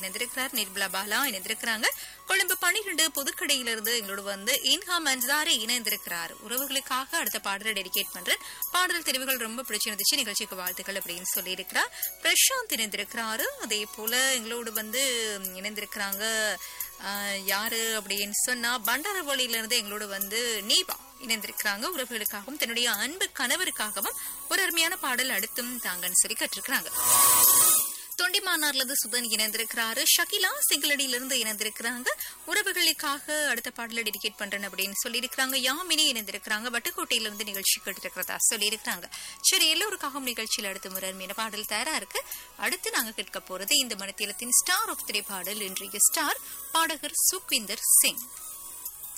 இணைந்திருக்கிறார் நிர்மலா பாலா இணைந்திருக்கிறாங்க கொழும்பு பனிரெண்டு புதுக்கடையிலிருந்து எங்களோட வந்து இன்ஹாம் அன்சாரி இணைந்திருக்கிறார் உறவுகளுக்காக அடுத்த பாடலை டெடிகேட் பண்றேன் பாடல் தெரிவுகள் ரொம்ப பிடிச்சிருந்துச்சு நிகழ்ச்சிக்கு வாழ்த்துக்கள் அப்படின்னு சொல்லியிருக்கிறார் பிரசாந்த் இணைந்திருக்கிறாரு அதே போல எங்களோடு வந்து இணைந்திருக்கிறாங்க ஆஹ், யாரு அப்படின்னு சொன்னா பண்டாரவழியில இருந்து எங்களோட வந்து நீபா இணைந்திருக்கிறாங்க உறவுகளுக்காகவும் தன்னுடைய அன்பு கணவருக்காகவும் ஒரு அருமையான பாடல் அடுத்தும் தாங்கன்னு சொல்லி கற்றிருக்கிறாங்க தொண்டிமானார்ல இருந்து சுதன் இணைந்திருக்கிறாரு ஷகிலா சிங்களடியிலிருந்து இணைந்திருக்கிறாங்க உறவுகளுக்காக அடுத்த பாடல டெடிகேட் பண்றேன் அப்படின்னு சொல்லியிருக்கிறாங்க யாமினி இணைந்திருக்கிறாங்க வட்டுக்கோட்டையில இருந்து நிகழ்ச்சி கேட்டிருக்கிறதா சொல்லியிருக்கிறாங்க சரி எல்லோருக்காகவும் நிகழ்ச்சியில் அடுத்த முறை அருமையான பாடல் தயாரா இருக்கு அடுத்து நாங்க கேட்க போறது இந்த மனத்திலத்தின் ஸ்டார் ஆஃப் திரை பாடல் இன்றைய ஸ்டார் பாடகர் சுக்விந்தர் சிங்